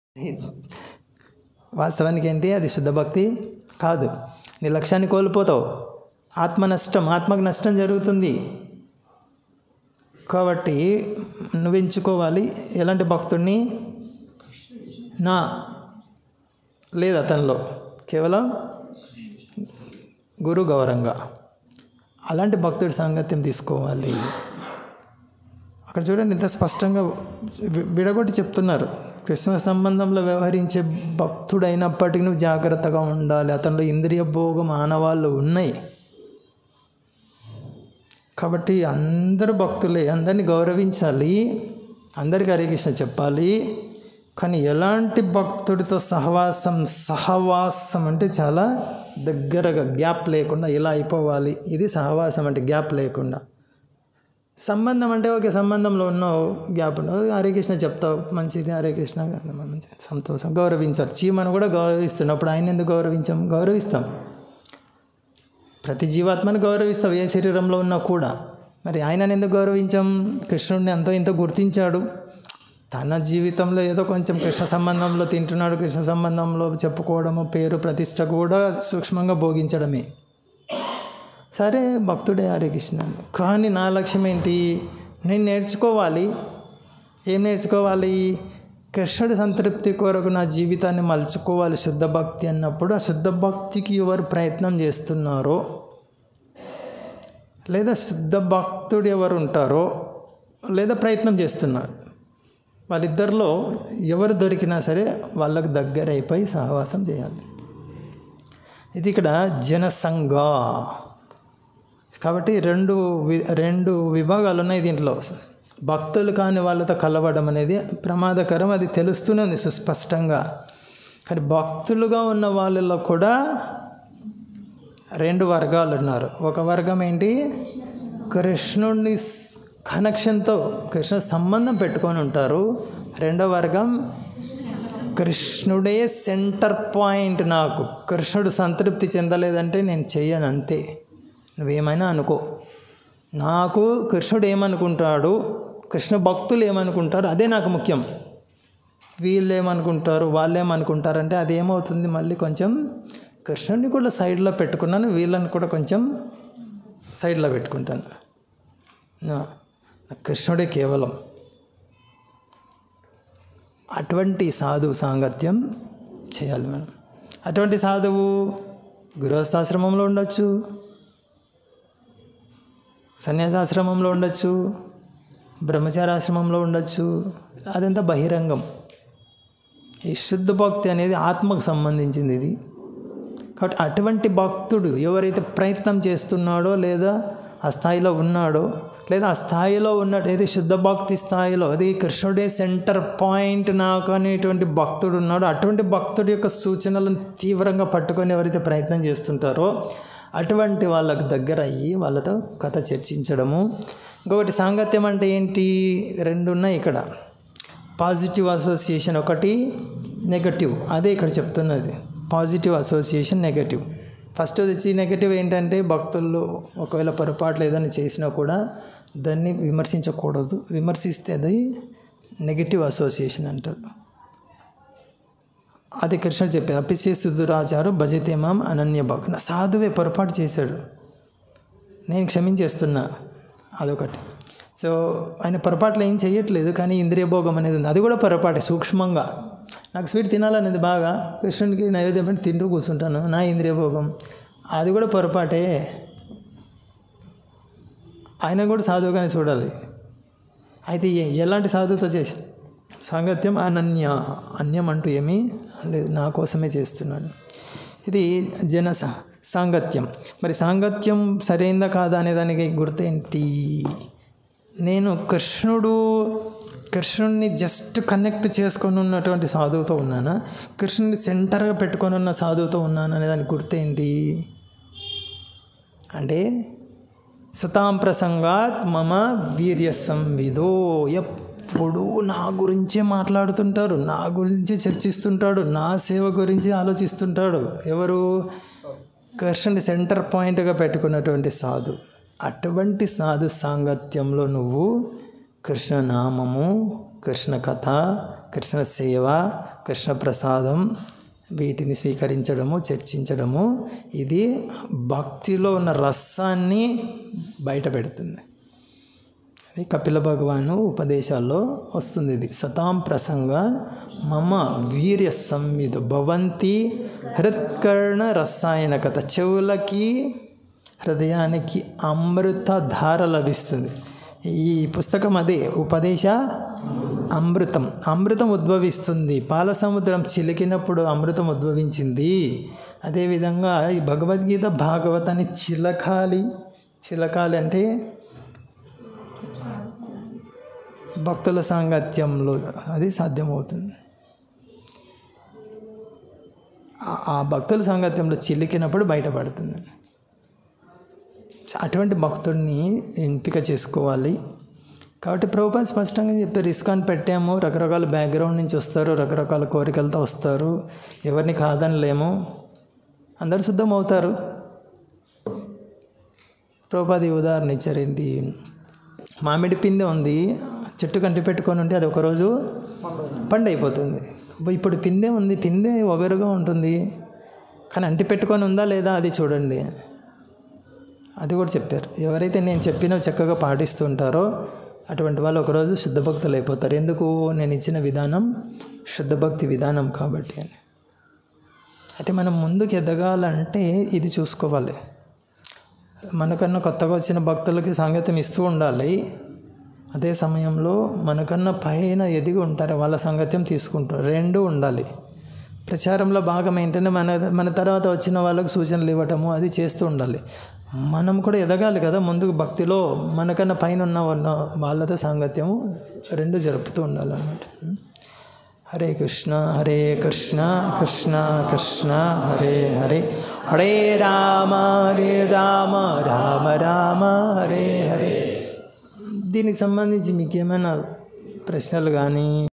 వాస్తవానికి ఏంటి అది శుద్ధ భక్తి కాదు నీ లక్ష్యాన్ని కోల్పోతావు ఆత్మ నష్టం ఆత్మకు నష్టం జరుగుతుంది కాబట్టి నువ్వు ఎంచుకోవాలి ఎలాంటి భక్తుడిని నా లేదు అతనిలో కేవలం గురు గౌరంగా అలాంటి భక్తుడి సాంగత్యం తీసుకోవాలి అక్కడ చూడండి ఇంత స్పష్టంగా వి- విడగొట్టి చెప్తున్నారు కృష్ణ సంబంధంలో వ్యవహరించే భక్తుడైనప్పటికీ నువ్వు జాగ్రత్తగా ఉండాలి అతనిలో ఇంద్రియ భోగం ఆనవాళ్ళు ఉన్నాయి కాబట్టి అందరూ భక్తులే అందరిని గౌరవించాలి అందరికీ హరే కృష్ణ చెప్పాలి కానీ ఎలాంటి భక్తుడితో సహవాసం సహవాసం అంటే చాలా దగ్గరగా గ్యాప్ లేకుండా ఇలా అయిపోవాలి ఇది సహవాసం అంటే గ్యాప్ లేకుండా సంబంధం అంటే ఓకే సంబంధంలో ఉన్నావు గ్యాప్ ఉన్నావు హరే కృష్ణ చెప్తావు మంచిది హరే కృష్ణ మంచిది సంతోషం గౌరవించాలి చీమను కూడా గౌరవిస్తున్నప్పుడు ఆయన ఎందుకు గౌరవించాం గౌరవిస్తాం ప్రతి జీవాత్మను గౌరవిస్తావు ఏ శరీరంలో ఉన్నా కూడా మరి ఆయనను ఎందుకు గౌరవించాం కృష్ణుడిని అంతో ఇంత గుర్తించాడు తన జీవితంలో ఏదో కొంచెం కృష్ణ సంబంధంలో తింటున్నాడు కృష్ణ సంబంధంలో చెప్పుకోవడము పేరు ప్రతిష్ట కూడా సూక్ష్మంగా భోగించడమే సరే భక్తుడే హరే కృష్ణ కానీ నా లక్ష్యం ఏంటి నేను నేర్చుకోవాలి ఏం నేర్చుకోవాలి కృష్ణుడి సంతృప్తి కొరకు నా జీవితాన్ని మలుచుకోవాలి శుద్ధ భక్తి అన్నప్పుడు ఆ శుద్ధ భక్తికి ఎవరు ప్రయత్నం చేస్తున్నారో లేదా శుద్ధ భక్తుడు ఎవరు ఉంటారో లేదా ప్రయత్నం చేస్తున్నారు వాళ్ళిద్దరిలో ఎవరు దొరికినా సరే వాళ్ళకు దగ్గర అయిపోయి సహవాసం చేయాలి ఇది ఇక్కడ జనసంఘ కాబట్టి రెండు వి- రెండు విభాగాలు ఉన్నాయి దీంట్లో భక్తులు కాని వాళ్ళతో కలవడం అనేది ప్రమాదకరం అది తెలుస్తూనే ఉంది సుస్పష్టంగా కానీ భక్తులుగా ఉన్న వాళ్ళలో కూడా రెండు వర్గాలు ఉన్నారు ఒక వర్గం ఏంటి కృష్ణుడిని స్- కనెక్షన్తో కృష్ణ సంబంధం పెట్టుకొని ఉంటారు రెండో వర్గం కృష్ణుడే సెంటర్ పాయింట్ నాకు కృష్ణుడు సంతృప్తి చెందలేదంటే నేను చెయ్యను అంతే నువ్వేమైనా అనుకో నాకు కృష్ణుడు ఏమనుకుంటాడు కృష్ణ భక్తులు ఏమనుకుంటారు అదే నాకు ముఖ్యం వీళ్ళు ఏమనుకుంటారు వాళ్ళు ఏమనుకుంటారంటే అది ఏమవుతుంది మళ్ళీ కొంచెం కృష్ణుడిని కూడా సైడ్లో పెట్టుకున్నాను వీళ్ళని కూడా కొంచెం సైడ్లో పెట్టుకుంటాను నా- కృష్ణుడే కేవలం అటువంటి సాధువు సాంగత్యం చేయాలి మనం అటువంటి సాధువు గృహస్థాశ్రమంలో ఉండొచ్చు సన్యాసాశ్రమంలో ఉండొచ్చు బ్రహ్మచారాశ్రమంలో ఉండొచ్చు అదంతా బహిరంగం ఈ శుద్ధ భక్తి అనేది ఆత్మకు సంబంధించింది ఇది కాబట్టి అటువంటి భక్తుడు ఎవరైతే ప్రయత్నం చేస్తున్నాడో లేదా ఆ స్థాయిలో ఉన్నాడో లేదా ఆ స్థాయిలో ఉన్నట్టు ఏది శుద్ధ భక్తి స్థాయిలో అది కృష్ణుడే సెంటర్ పాయింట్ నాకు అనేటువంటి భక్తుడు ఉన్నాడో అటువంటి భక్తుడి యొక్క సూచనలను తీవ్రంగా పట్టుకొని ఎవరైతే ప్రయత్నం చేస్తుంటారో అటువంటి వాళ్ళకు దగ్గర అయ్యి వాళ్ళతో కథ చర్చించడము ఇంకొకటి సాంగత్యం అంటే ఏంటి రెండు ఉన్నాయి ఇక్కడ పాజిటివ్ అసోసియేషన్ ఒకటి నెగటివ్ అదే ఇక్కడ చెప్తున్నది పాజిటివ్ అసోసియేషన్ నెగటివ్ ఫస్ట్ వచ్చి నెగటివ్ ఏంటంటే భక్తుల్లో ఒకవేళ పొరపాట్లు ఏదైనా చేసినా కూడా దాన్ని విమర్శించకూడదు విమర్శిస్తే అది నెగటివ్ అసోసియేషన్ అంటారు అది కృష్ణుడు చెప్పేది అపిచేస్తు దురాచారు భజతే మాం అనన్య భక్న సాధువే పొరపాటు చేశాడు నేను క్షమించేస్తున్నా అదొకటి సో ఆయన పొరపాట్లు ఏం చేయట్లేదు కానీ ఇంద్రియ భోగం అనేది ఉంది అది కూడా పొరపాటే సూక్ష్మంగా నాకు స్వీట్ తినాలనేది బాగా కృష్ణుడికి నైవేద్యం పెట్టి తింటూ కూర్చుంటాను నా ఇంద్రియ భోగం అది కూడా పొరపాటే ఆయన కూడా సాధువుగానే చూడాలి అయితే ఏ- ఎలాంటి సాధువుతో చేసి సాంగత్యం అనన్య అన్యం అంటూ ఏమీ లేదు నా కోసమే చేస్తున్నాడు ఇది జన సా- సాంగత్యం మరి సాంగత్యం సరైందా కాదా అనే దానికి గుర్తేంటి నేను కృష్ణుడు కృష్ణుడిని జస్ట్ కనెక్ట్ చేసుకొని ఉన్నటువంటి సాధువుతో ఉన్నానా కృష్ణుడిని సెంటర్గా పెట్టుకొని ఉన్న సాధువుతో ఉన్నాను అనే దానికి గుర్తేంటి అంటే సతాం ప్రసంగాత్ మమ వీర్య సంవిదో ఎప్పుడు నా గురించే మాట్లాడుతుంటారు నా గురించి చర్చిస్తుంటాడు నా సేవ గురించి ఆలోచిస్తుంటాడు ఎవరు కృష్ణుని సెంటర్ పాయింట్గా పెట్టుకున్నటువంటి సాధు అటువంటి సాధు సాంగత్యంలో నువ్వు కృష్ణ నామము కృష్ణ కథ కృష్ణ సేవ కృష్ణ ప్రసాదం వీటిని స్వీకరించడము చర్చించడము ఇది భక్తిలో ఉన్న రసాన్ని బయట పెడుతుంది అది కపిల భగవాను ఉపదేశాల్లో వస్తుంది ఇది సతాం ప్రసంగ మమ వీర్య సంవిధ భవంతి హృత్కర్ణ రసాయన కథ చెవులకి హృదయానికి అమృత ధార లభిస్తుంది ఈ పుస్తకం అదే ఉపదేశ అమృతం అమృతం ఉద్భవిస్తుంది పాల సముద్రం చిలికినప్పుడు అమృతం ఉద్భవించింది అదేవిధంగా ఈ భగవద్గీత భాగవతాన్ని చిలకాలి చిలకాలి అంటే భక్తుల సాంగత్యంలో అది సాధ్యమవుతుంది ఆ- ఆ భక్తుల సాంగత్యంలో చిలికినప్పుడు బయటపడుతుంది అటువంటి భక్తుడిని ఎంపిక చేసుకోవాలి కాబట్టి ప్రభుపాద స్పష్టంగా చెప్పారు ఇస్కాన్ పెట్టాము రకరకాల బ్యాక్గ్రౌండ్ నుంచి వస్తారు రకరకాల కోరికలతో వస్తారు ఎవరిని కాదనిలేము అందరు శుద్ధం అవుతారు ప్రభుపాద ఈ ఉదాహరణ ఇచ్చారేంటి మామిడి పిందె ఉంది చెట్టు కంటి పెట్టుకొని ఉంటే అది ఒకరోజు పండు అయిపోతుంది ఇప్పుడు పిందె ఉంది పిందె ఒగరుగా ఉంటుంది కానీ అంటి పెట్టుకొని ఉందా లేదా అది చూడండి అది కూడా చెప్పారు ఎవరైతే నేను చెప్పినవి చక్కగా పాటిస్తుంటారో అటువంటి వాళ్ళు ఒకరోజు శుద్ధ భక్తులు అయిపోతారు ఎందుకు నేను ఇచ్చిన విధానం శుద్ధ భక్తి విధానం కాబట్టి అని అయితే మనం ముందుకు ఎదగాలంటే ఇది చూసుకోవాలి మనకన్నా కొత్తగా వచ్చిన భక్తులకి సంగతం ఇస్తూ ఉండాలి అదే సమయంలో మనకన్నా పైన ఎదిగి ఉంటారు వాళ్ళ సంగత్యం తీసుకుంటారు రెండు ఉండాలి ప్రచారంలో భాగం ఏంటంటే మన మన తర్వాత వచ్చిన వాళ్ళకు సూచనలు ఇవ్వటము అది చేస్తూ ఉండాలి మనం కూడా ఎదగాలి కదా ముందుకు భక్తిలో మనకన్నా పైన ఉన్న ఉన్న వాళ్ళతో సాంగత్యము రెండు జరుపుతూ ఉండాలన్నమాట హరే కృష్ణ హరే కృష్ణ కృష్ణ కృష్ణ హరే హరే హరే రామ హరే రామ రామ రామ హరే హరే దీనికి సంబంధించి మీకు ఏమైనా ప్రశ్నలు కానీ